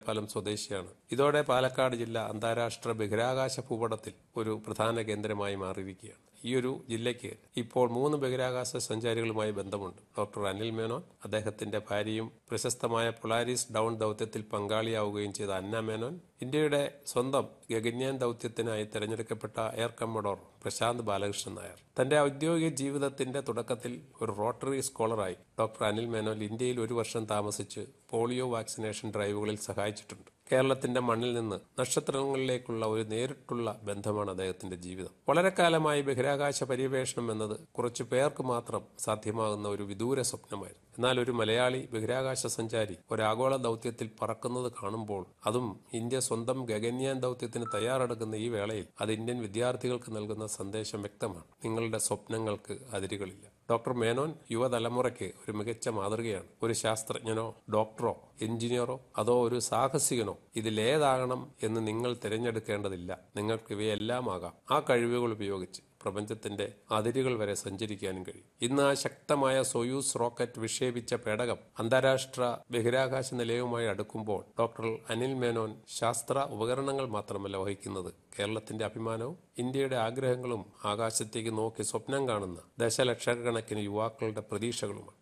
പാലം സ്വദേശിയാണ് ഇതോടെ പാലക്കാട് ജില്ല അന്താരാഷ്ട്ര ബഹിരാകാശ ഭൂപടത്തിൽ ഒരു പ്രധാന കേന്ദ്രമായി മാറിയിരിക്കുകയാണ് ഈ ഒരു ജില്ലയ്ക്ക് ഇപ്പോൾ മൂന്ന് ബഹിരാകാശ സഞ്ചാരികളുമായി ബന്ധമുണ്ട് ഡോക്ടർ അനിൽ മേനോൻ അദ്ദേഹത്തിന്റെ ഭാര്യയും പ്രശസ്തമായ പൊളാരിസ് ഡൗൺ ദൗത്യത്തിൽ പങ്കാളിയാവുകയും ചെയ്ത അന്ന മേനോൻ ഇന്ത്യയുടെ സ്വന്തം ഗഗന്യാൻ ദൗത്യത്തിനായി തെരഞ്ഞെടുക്കപ്പെട്ട എയർ കമ്മഡോർ പ്രശാന്ത് ബാലകൃഷ്ണൻ നായർ തന്റെ ഔദ്യോഗിക ജീവിതത്തിന്റെ തുടക്കത്തിൽ ഒരു റോട്ടറി സ്കോളറായി ഡോക്ടർ അനിൽ മേനോൻ ഇന്ത്യയിൽ ഒരു വർഷം താമസിച്ച് പോളിയോ വാക്സിനേഷൻ ഡ്രൈവുകളിൽ സഹായിച്ചിട്ടുണ്ട് കേരളത്തിന്റെ മണ്ണിൽ നിന്ന് നക്ഷത്രങ്ങളിലേക്കുള്ള ഒരു നേരിട്ടുള്ള ബന്ധമാണ് അദ്ദേഹത്തിന്റെ ജീവിതം വളരെ കാലമായി ബഹിരാകാശ പര്യവേഷണം എന്നത് കുറച്ചു പേർക്ക് മാത്രം സാധ്യമാകുന്ന ഒരു വിദൂര സ്വപ്നമായിരുന്നു എന്നാൽ ഒരു മലയാളി ബഹിരാകാശ സഞ്ചാരി ഒരു ആഗോള ദൗത്യത്തിൽ പറക്കുന്നത് കാണുമ്പോൾ അതും ഇന്ത്യ സ്വന്തം ഗഗൻയാൻ ദൗത്യത്തിന് തയ്യാറെടുക്കുന്ന ഈ വേളയിൽ അത് ഇന്ത്യൻ വിദ്യാർത്ഥികൾക്ക് നൽകുന്ന സന്ദേശം വ്യക്തമാണ് നിങ്ങളുടെ സ്വപ്നങ്ങൾക്ക് അതിരുകളില്ല ഡോക്ടർ മേനോൻ യുവതലമുറയ്ക്ക് ഒരു മികച്ച മാതൃകയാണ് ഒരു ശാസ്ത്രജ്ഞനോ ഡോക്ടറോ എഞ്ചിനീയറോ അതോ ഒരു സാഹസികനോ ഇതിലേതാകണം എന്ന് നിങ്ങൾ തിരഞ്ഞെടുക്കേണ്ടതില്ല നിങ്ങൾക്ക് ഇവയെല്ലാം ആകാം ആ കഴിവുകൾ ഉപയോഗിച്ച് പ്രപഞ്ചത്തിന്റെ അതിരുകൾ വരെ സഞ്ചരിക്കാനും കഴിയും ഇന്ന് ആ ശക്തമായ സൊയൂസ് റോക്കറ്റ് വിക്ഷേപിച്ച പേടകം അന്താരാഷ്ട്ര ബഹിരാകാശ നിലയവുമായി അടുക്കുമ്പോൾ ഡോക്ടർ അനിൽ മേനോൻ ശാസ്ത്ര ഉപകരണങ്ങൾ മാത്രമല്ല വഹിക്കുന്നത് കേരളത്തിന്റെ അഭിമാനവും ഇന്ത്യയുടെ ആഗ്രഹങ്ങളും ആകാശത്തേക്ക് നോക്കി സ്വപ്നം കാണുന്ന ദശലക്ഷക്കണക്കിന് യുവാക്കളുടെ പ്രതീക്ഷകളുമാണ്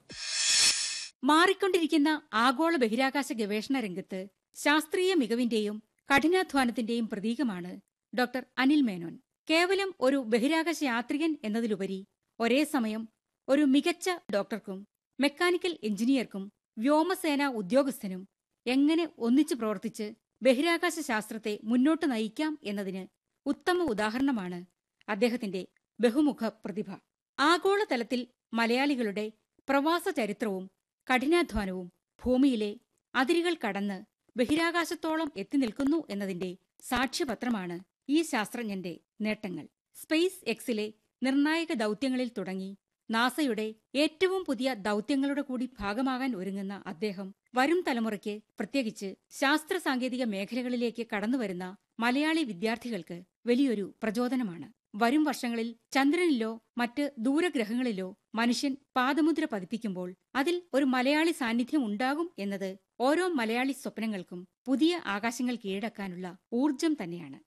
മാറിക്കൊണ്ടിരിക്കുന്ന ആഗോള ബഹിരാകാശ ഗവേഷണ രംഗത്ത് ശാസ്ത്രീയ മികവിന്റെയും കഠിനാധ്വാനത്തിന്റെയും പ്രതീകമാണ് ഡോക്ടർ അനിൽ മേനോൻ കേവലം ഒരു ബഹിരാകാശ യാത്രികൻ എന്നതിലുപരി ഒരേ സമയം ഒരു മികച്ച ഡോക്ടർക്കും മെക്കാനിക്കൽ എഞ്ചിനീയർക്കും വ്യോമസേന ഉദ്യോഗസ്ഥനും എങ്ങനെ ഒന്നിച്ചു പ്രവർത്തിച്ച് ബഹിരാകാശ ശാസ്ത്രത്തെ മുന്നോട്ട് നയിക്കാം എന്നതിന് ഉത്തമ ഉദാഹരണമാണ് അദ്ദേഹത്തിന്റെ ബഹുമുഖ പ്രതിഭ ആഗോളതലത്തിൽ മലയാളികളുടെ പ്രവാസ ചരിത്രവും കഠിനാധ്വാനവും ഭൂമിയിലെ അതിരുകൾ കടന്ന് ബഹിരാകാശത്തോളം എത്തി നിൽക്കുന്നു എന്നതിന്റെ സാക്ഷ്യപത്രമാണ് ഈ ശാസ്ത്രജ്ഞന്റെ നേട്ടങ്ങൾ സ്പേസ് എക്സിലെ നിർണായക ദൗത്യങ്ങളിൽ തുടങ്ങി നാസയുടെ ഏറ്റവും പുതിയ ദൗത്യങ്ങളുടെ കൂടി ഭാഗമാകാൻ ഒരുങ്ങുന്ന അദ്ദേഹം വരും തലമുറയ്ക്ക് പ്രത്യേകിച്ച് ശാസ്ത്ര സാങ്കേതിക മേഖലകളിലേക്ക് കടന്നുവരുന്ന മലയാളി വിദ്യാർത്ഥികൾക്ക് വലിയൊരു പ്രചോദനമാണ് വരും വർഷങ്ങളിൽ ചന്ദ്രനിലോ മറ്റ് ദൂരഗ്രഹങ്ങളിലോ മനുഷ്യൻ പാദമുദ്ര പതിപ്പിക്കുമ്പോൾ അതിൽ ഒരു മലയാളി സാന്നിധ്യം ഉണ്ടാകും എന്നത് ഓരോ മലയാളി സ്വപ്നങ്ങൾക്കും പുതിയ ആകാശങ്ങൾ കീഴടക്കാനുള്ള ഊർജം തന്നെയാണ്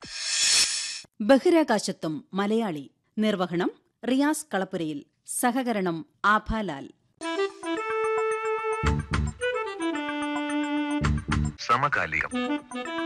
ബഹിരാകാശത്വം മലയാളി നിർവഹണം റിയാസ് കളപ്പുരയിൽ സഹകരണം ആഭാലാൽ സമകാലികം